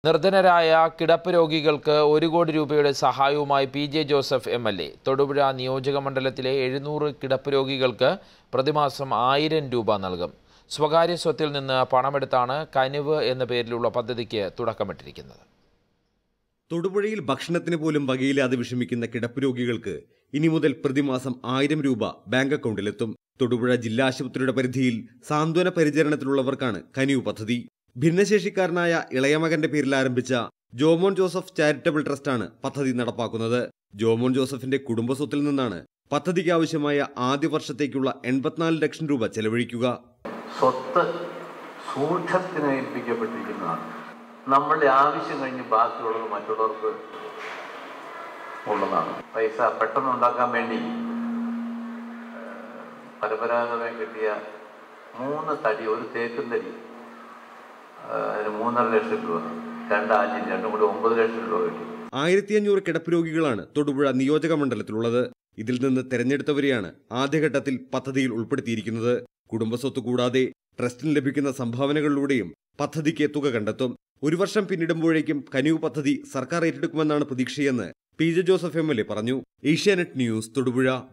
നിർധനരായ കിടപ്പ് രോഗികൾക്ക് ഒരു കോടി രൂപയുടെ സഹായവുമായി P J Joseph M L A Thodupuzha നിയോജക മണ്ഡലത്തിലെ എഴുന്നൂറ് കിടപ്പ് രോഗികൾക്ക് പ്രതിമാസം ആയിരം രൂപ നൽകും സ്വകാര്യ സ്വത്തിൽ നിന്ന് പണമെടുത്താണ് കനിവ് എന്ന പേരിലുള്ള പദ്ധതിക്ക് തുടക്കമിട്ടിരിക്കുന്നത് തൊടുപുഴയിൽ ഭക്ഷണത്തിന് പോലും വകയില്ലാതെ വിഷമിക്കുന്ന കിടപ്പ് രോഗികൾക്ക് ഇനി മുതൽ പ്രതിമാസം ആയിരം രൂപ ബാങ്ക് അക്കൗണ്ടിലെത്തും തൊടുപുഴ ജില്ലാ ആശുപത്രിയുടെ പരിധിയിൽ സാന്ത്വന പരിചരണത്തിലുള്ളവർക്കാണ് കനിവ് പദ്ധതി ഭിന്നശേഷിക്കാരനായ ഇളയമകന്റെ പേരിൽ ആരംഭിച്ച ജോമോൻ ജോസഫ് ചാരിറ്റബിൾ ട്രസ്റ്റാണ് പദ്ധതി നടപ്പാക്കുന്നത് ജോമോൻ ജോസഫിന്റെ കുടുംബസ്വത്തിൽ നിന്നാണ് പദ്ധതിക്ക് ആവശ്യമായ ആദ്യ വർഷത്തേക്കുള്ള എൺപത്തിനാല് ലക്ഷം രൂപ ചെലവഴിക്കുക സ്വത്ത് സൂക്ഷത്തിന് ഏൽപ്പിക്കപ്പെട്ടിരിക്കുന്നതാണ് നമ്മളുടെ ആവശ്യം കഴിഞ്ഞ് ബാക്കിയുള്ളത് മറ്റുള്ളവർക്ക് ഉള്ളതാണ് പൈസ പെട്ടെന്ന് ഉണ്ടാക്കാൻ വേണ്ടി ഏഹ്, പരമ്പരാഗതമായി കിട്ടിയ മൂന്ന് തടി ഒരു തേക്കും തടി ഏഹ്, അതിന് മൂന്നര ലക്ഷം രൂപ രണ്ട് ആഞ്ഞിൽ രണ്ടും കൂടി ഒമ്പത് ലക്ഷം രൂപ കിട്ടി ആയിരത്തി അഞ്ഞൂറ് കിടപ്പ് രോഗികളാണ് തൊടുപുഴ നിയോജക മണ്ഡലത്തിലുള്ളത് ഇതിൽ നിന്ന് തെരഞ്ഞെടുത്തവരെയാണ് ആദ്യഘട്ടത്തിൽ പദ്ധതിയിൽ ഉൾപ്പെടുത്തിയിരിക്കുന്നത് കുടുംബസ്വത്ത് കൂടാതെ ട്രസ്റ്റിന് ലഭിക്കുന്ന സംഭാവനകളിലൂടെയും പദ്ധതിക്ക് തുക കണ്ടെത്തും ഒരു വർഷം പിന്നിടുമ്പോഴേക്കും കനിവ് പദ്ധതി സർക്കാർ ഏറ്റെടുക്കുമെന്നാണ് പ്രതീക്ഷയെന്ന് P J Joseph M L A പറഞ്ഞു ഏഷ്യാനെറ്റ് ന്യൂസ് തൊടുപുഴ